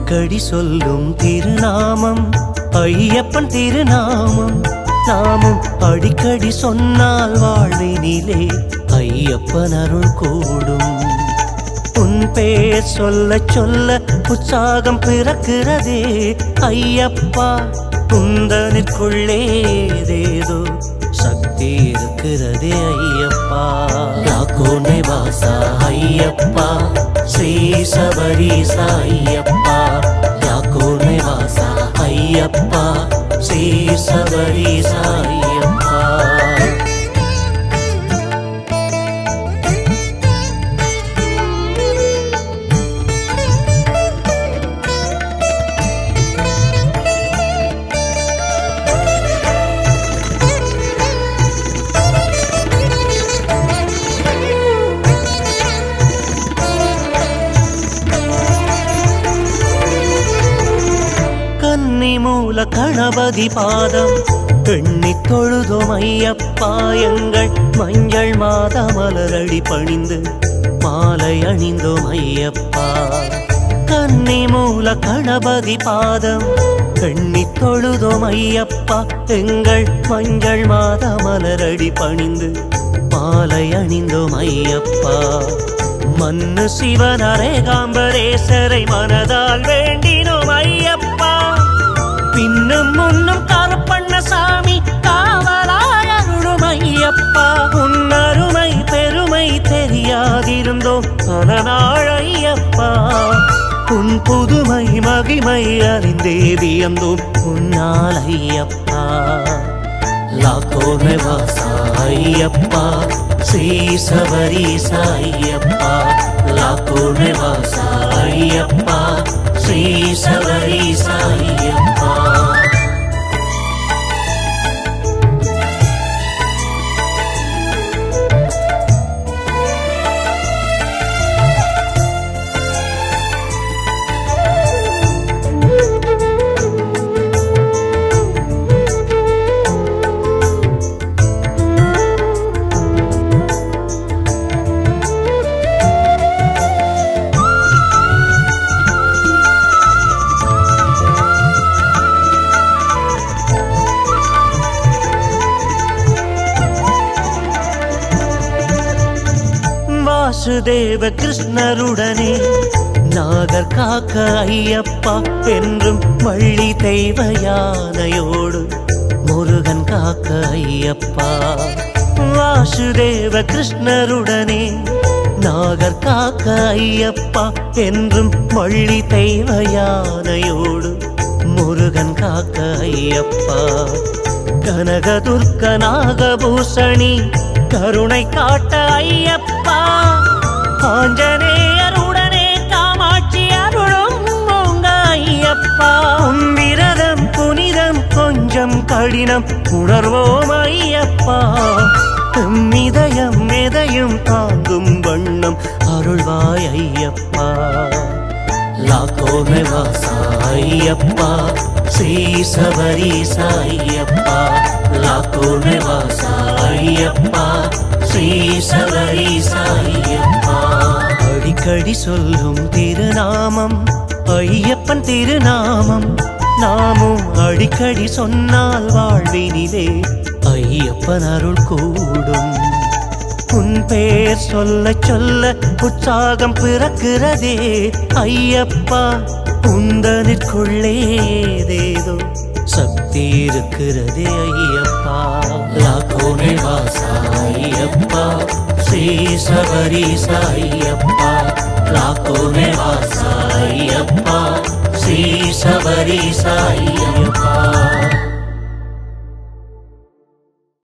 அடிக்கடி சொல்லும் திருநாமம் ஐயப்பன் திருநாமம் நாமும் அடிக்கடி சொன்னால் வாழ்வினிலே ஐயப்பன் அருள் கூடும் உன் பேர் சொல்ல சொல்ல உற்சாகம் பிறக்கிறதே ஐயப்பா குந்தனுக்குள்ளே ஏதேதோ சக்தி இருக்கிறதே ஐயப்பா யாக்கோனை வாசா ஐயப்பா ஸ்ரீ சபரீசா ஐயப்பா யாக்கோனை வாசா ஐயப்பா ஸ்ரீ சபரீசா ஐயப்பா கன்னி மூல கணபதி பாதம் எண்ணி தொழுதோம் ஐயப்பா எங்கள் மஞ்சள் மாத மலரடி பணிந்து மாலை அணிந்தோம் ஐயப்பா கன்னி மூல கணபதி பாதம் எண்ணி தொழுதோம் ஐயப்பா எங்கள் மஞ்சள் மாத மலரடி பணிந்து மாலை அணிந்தோம் ஐயப்பா மன்னு சிவன் அரேகாம்பரேசரை மனதால் வேண்டினோம் ஐயப்பா பின்னும் முன்னும் கருப்பண்ண சாமி காவலாய் அருளும் ஐயப்பா உன்னருமை பெருமை தெரியாதிருந்தோம் பல நாள் ஐயப்பா உன் புதுமை மகிமை அறிந்தே வியந்தோம் உன்னால் ஐயப்பா லாக்கோனை வாசா ஐயப்பா ஸ்ரீ சபரீசா ஐயப்பா லாக்கோனை வாசா ஐயப்பா ஸ்ரீ சபரீசா ஐயப்பா வாசுதேவ கிருஷ்ணருடனே நாகர் காக்க ஐயப்பா என்றும் வள்ளி தெய்வ யானையோடு முருகன் காக்க ஐயப்பா வாசுதேவ கிருஷ்ணருடனே நாகர் காக்க ஐயப்பா என்றும் வள்ளி தெய்வ யானையோடு முருகன் காக்க ஐயப்பா கனகதுர்க்க நாகபூஷணி கருணை காட்ட ஐயப்பா ஆஞ்சநேயருடனே காமாட்சி அருளும் உங்க ஐயப்பா உன் விரதம் புனிதம் கொஞ்சம் கடினம் உணர்வோம் ஐயப்பா உம் இதயம் எதையும் தாங்கும் வண்ணம் அருள்வாய் ஐயப்பா லாக்கோனை வாசா ஐயப்பா ஸ்ரீ சபரீசா ஐயப்பா லாக்கோனை வாசா ஐயப்பா ஸ்ரீ சபரீசா ஐயப்பா அடிக்கடி சொல்லும் திருநாமம் ஐயப்பன் திருநாமம் நாமும் அடிக்கடி சொன்னால் வாழ்வினிலே ஐயப்பன் அருள் கூடும் உன் பேர் சொல்ல சொல்ல உற்சாகம் பிறக்கிறதே ஐயப்பா உந்தனிற்குள்ளே ஏதேதோ சக்தி இருக்கிறதே ஐயப்பா லாக்கோனை வாசா ஐயப்பா ஸ்ரீ சபரீசா ஐயப்பா லாக்கோனை வாசா ஐயப்பா ஸ்ரீ சபரீசா ஐயப்பா